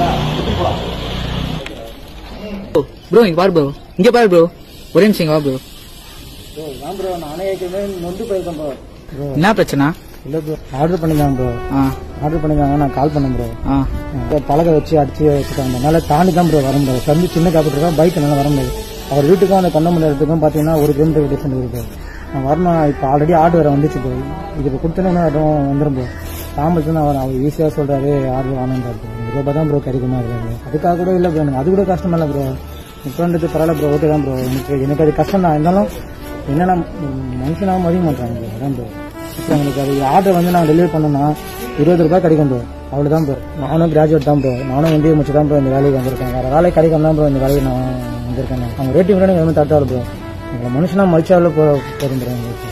bro இங்க பாரு bro இங்க பாரு ப்ரோ ஒரே நிமிஷம் இங்க வா ப்ரோ ப்ரோ நான் ப்ரோ நானே ஏற்கனவே நொந்து போயிருக்கேன் ப்ரோ ப்ரோ என்ன பிரச்சனை இல்லை ப்ரோ ஆர்டர் பண்ணிருந்தாங்க ப்ரோ ஆ ஆர்டர் பண்ணிருந்தாங்க நான் கால் பண்ணேன் ப்ரோ ஆ பலகை வச்சு அடிச்சு வச்சுட்டாங்க அதனால தாண்டி தான் ப்ரோ வர முடியாது தம்பி சின்ன கேபிட்டல் தான் பைக் என்னால் வர முடியாது அவர் வீட்டுக்கும் அந்த கொண்டமல்லி இடத்துக்கும் பார்த்தீங்கன்னா ஒரு கிலோமீட்டர் டிஸ்டன்ஸ் இருக்கு நான் வரணும் இப்போ ஆல்ரெடி ஆர்டர் வேறு வந்துச்சு ப்ரோ இது இப்போ கொடுத்தேன்னா அதுவும் வந்துடும் ப்ரோ தாமஸ் தான் அவர் அவர் ஈஸியாக சொல்கிறாரு ஆர்டர் வாங்கன்றாரு ப்ரோ இந்த ரூபாய் தான் ப்ரோ கிடைக்குமா இல்லை அதுக்காக கூட இல்லை ப்ரோ எனக்கு அது கூட கஷ்டம் இல்லை ப்ரோ முப்பது பரவாயில்ல ப்ரோ ஓகே தான் ப்ரோ எனக்கு எனக்கு அது கஷ்டம் தான் இருந்தாலும் என்னன்னா மனுஷனாக மதிக்க மாட்டாங்க ப்ரோ அதான் ப்ரோ இப்போ எங்களுக்கு அது ஆர்டர் வந்து நான் டெலிவரி பண்ணோம்னா இருபது ரூபாய் கிடைக்கும் ப்ரோ அவ்வளோதான் ப்ரோ நானும் கிராஜுவேட் தான் ப்ரோ நானும் எம்பிஏ முடிச்சு தான் ப்ரோ இந்த வேலைக்கு வந்திருக்கேன் வேறு வேலை கிடைக்கும் தான் ப்ரோ இந்த வேலைக்கு நான் வந்திருக்கேன் அவங்க ரேட்டிங் கூட எனக்கு எதுவுமே தட்டாது ப்ரோ எங்களை மனுஷனாக மதிச்சாவில் போ போதும் ப்ரோ எங்களுக்கு